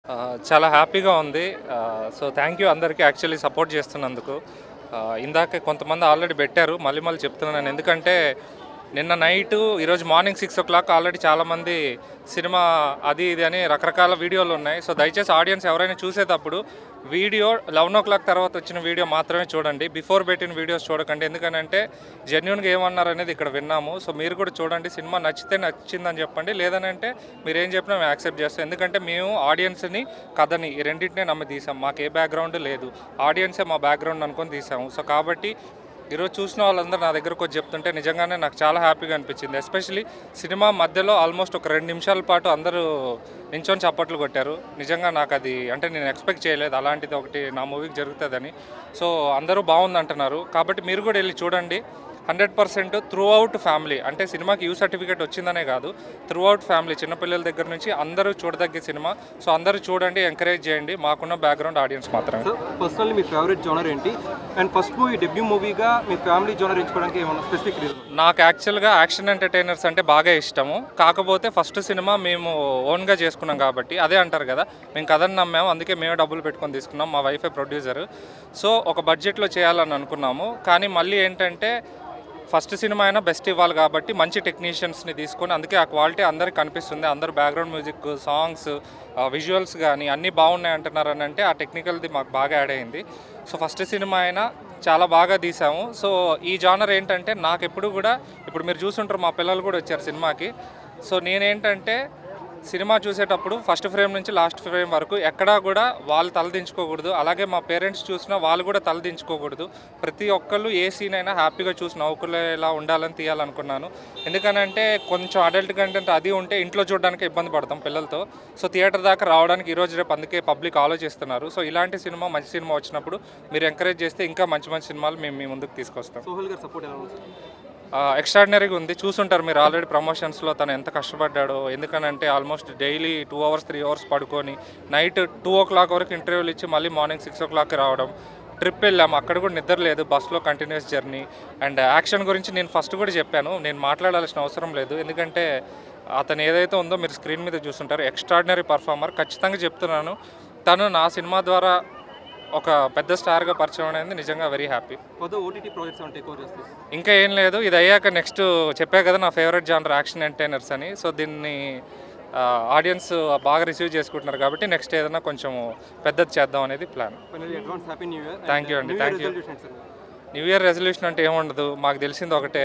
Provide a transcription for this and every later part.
ఆ, చాలా హ్యాపీగా ఉంది సో థ్యాంక్ యూ అందరికీ యాక్చువల్లీ సపోర్ట్ చేస్తున్నందుకు ఆ, ఇందాక కొంతమంది ఆల్రెడీ పెట్టారు మళ్ళీ మళ్ళీ చెప్తున్నాను ఎందుకంటే నిన్న నైట్ ఈరోజు morning six o'clock already చాలామంది సినిమా అది ఇది అని రకరకాల వీడియోలు ఉన్నాయి సో దయచేసి ఆడియన్స్ ఎవరైనా చూసేటప్పుడు వీడియో లెవెన్ ఓ క్లాక్ తర్వాత వచ్చిన వీడియో మాత్రమే చూడండి బిఫోర్ పెట్టిన వీడియోస్ చూడకండి ఎందుకంటే జెన్యున్గా ఏమన్నారు అనేది ఇక్కడ విన్నాము సో మీరు కూడా చూడండి సినిమా నచ్చితే నచ్చిందని చెప్పండి లేదనంటే మీరు ఏం చెప్పినా మేము యాక్సెప్ట్ చేస్తాం ఎందుకంటే మేము ఆడియన్స్ని కథని ఈ రెండింటినే నమ్మి తీసాం మాకు ఏ బ్యాక్గ్రౌండ్ లేదు ఆడియన్సే మా బ్యాక్గ్రౌండ్ అనుకొని తీసాము సో కాబట్టి ఈరోజు చూసిన వాళ్ళందరూ నా దగ్గరకు వచ్చి చెప్తుంటే నిజంగానే నాకు చాలా హ్యాపీగా అనిపించింది ఎస్పెషలీ సినిమా మధ్యలో ఆల్మోస్ట్ ఒక రెండు నిమిషాల పాటు అందరూ నించొని చప్పట్లు కొట్టారు నిజంగా నాకు అది అంటే నేను ఎక్స్పెక్ట్ చేయలేదు అలాంటిది ఒకటి నా మూవీకి జరుగుతుందని సో అందరూ బాగుంది అంటున్నారు కాబట్టి మీరు కూడా వెళ్ళి చూడండి hundred percent throughout family అంటే సినిమాకి యూ సర్టిఫికేట్ వచ్చిందనే కాదు త్రూ అవుట్ ఫ్యామిలీ చిన్నపిల్లల దగ్గర నుంచి అందరూ చూడదగ్గ సినిమా సో అందరూ చూడండి ఎంకరేజ్ చేయండి మాకున్న బ్యాక్గ్రౌండ్ ఆడియన్స్ మాత్రమే సో పర్సనల్లీ మీ ఫేవరెట్ జోనర్ ఏంటి అండ్ ఫస్ట్ మూవీ డెబ్యూ మూవీగా మీ ఫ్యామిలీ జోనర్ ఎంచుకోవడానికి ఏమన్నా స్పెసిఫిక్ రీజన్ నాకు యాక్చువల్గా యాక్షన్ ఎంటర్టైనర్స్ అంటే బాగా ఇష్టము కాకపోతే ఫస్ట్ సినిమా మేము ఓన్గా చేసుకున్నాం కాబట్టి అదే అంటారు కదా మేము కథను నమ్మాము అందుకే మేమే డబ్బులు పెట్టుకొని తీసుకున్నాం మా వైఫే ప్రొడ్యూసర్ సో ఒక బడ్జెట్లో చేయాలని అనుకున్నాము కానీ మళ్ళీ ఏంటంటే ఫస్ట్ సినిమా అయినా బెస్ట్ ఇవ్వాలి కాబట్టి మంచి టెక్నీషియన్స్ని తీసుకొని అందుకే ఆ క్వాలిటీ అందరికి కనిపిస్తుంది అందరు బ్యాక్గ్రౌండ్ మ్యూజిక్ సాంగ్స్ విజువల్స్ కానీ అన్నీ బాగున్నాయి అంటున్నారు అని అంటే ఆ టెక్నికల్ది మాకు బాగా యాడ్ అయింది సో ఫస్ట్ సినిమా అయినా చాలా బాగా తీసాము సో ఈ జానర్ ఏంటంటే నాకు ఎప్పుడు కూడా ఇప్పుడు మీరు చూసుంటారు మా పిల్లలు కూడా వచ్చారు సినిమాకి సో నేనేంటంటే సినిమా చూసేటప్పుడు ఫస్ట్ ఫ్రేమ్ నుంచి లాస్ట్ ఫ్రేమ్ వరకు ఎక్కడా కూడా వాళ్ళు తలదించుకోకూడదు అలాగే మా పేరెంట్స్ చూసినా వాళ్ళు కూడా తలదించుకోకూడదు ప్రతి ఒక్కళ్ళు ఏ సీన్ అయినా హ్యాపీగా చూసి నవ్వుకునేలా ఉండాలని తీయాలనుకున్నాను ఎందుకనంటే కొంచెం అడల్ట్ కంటెంట్ అది ఉంటే ఇంట్లో చూడడానికి ఇబ్బంది పడతాం పిల్లలతో సో థియేటర్ దాకా రావడానికి ఈరోజు రేపు అందుకే పబ్లిక్ ఆలోచిస్తున్నారు సో ఇలాంటి సినిమా మంచి సినిమా వచ్చినప్పుడు మీరు ఎంకరేజ్ చేస్తే ఇంకా మంచి మంచి సినిమాలు మేము మీ ముందుకు తీసుకొస్తాం సోహెల్ గారి సపోర్ట్ ఎలా ఉంది ఎక్స్ట్రాడినరీగా ఉంది చూసుంటారు మీరు ఆల్రెడీ ప్రమోషన్స్లో తను ఎంత కష్టపడ్డాడో ఎందుకనంటే almost daily two hours three hours పడుకొని నైట్ టూ ఓ క్లాక్ వరకు ఇంటర్వ్యూలు ఇచ్చి మళ్ళీ మార్నింగ్ సిక్స్ ఓ క్లాక్కి రావడం ట్రిప్ వెళ్ళాము అక్కడ కూడా నిద్ర లేదు బస్సులో కంటిన్యూస్ జర్నీ అండ్ యాక్షన్ గురించి నేను ఫస్ట్ కూడా చెప్పాను నేను మాట్లాడాల్సిన అవసరం లేదు ఎందుకంటే అతను ఏదైతే ఉందో మీరు స్క్రీన్ మీద చూస్తుంటారు ఎక్స్ట్రాడినరీ పర్ఫార్మర్ ఖచ్చితంగా చెప్తున్నాను తను నా సినిమా ద్వారా ఒక పెద్ద స్టార్గా పరిచయం అనేది నిజంగా వెరీ హ్యాపీ కొత్త ఓటీటీ ప్రాజెక్ట్స్ అంటే ఎక్కువ చేస్తారు ఇంకా ఏం లేదు ఇది అయ్యాక నెక్స్ట్ చెప్పా కదా నా ఫేవరెట్ జానర్ యాక్షన్ ఎంటైనర్స్ అని సో దీన్ని ఆడియన్స్ బాగా రిసీవ్ చేసుకుంటున్నారు కాబట్టి నెక్స్ట్ ఏదైనా కొంచెం పెద్దది చేద్దాం అనేది plan finally advance happy new year Thank you అండి, thank you. New year resolution అంటే ఏముండదు మాకు తెలిసింది ఒకటే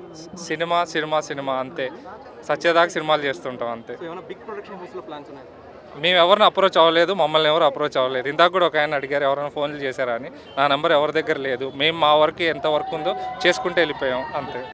సినిమా సినిమా సినిమా అంతే సత్యదాకా సినిమాలు చేస్తుంటాం అంతే సో ఏమైనా బిగ్ ప్రొడక్షన్ హౌస్లో ప్లాన్స్ ఉన్నాయి మేము ఎవరిని అప్రోచ్ అవ్వలేదు మమ్మల్ని ఎవరు అప్రోచ్ అవ్వలేదు ఇందాక కూడా ఒక ఆయన అడిగారు ఎవరైనా ఫోన్లు చేశారా అని నా నెంబర్ ఎవరి దగ్గర లేదు మేము మా వరకు ఎంత వర్క్ ఉందో చేసుకుంటూ వెళ్ళిపోయాం అంతే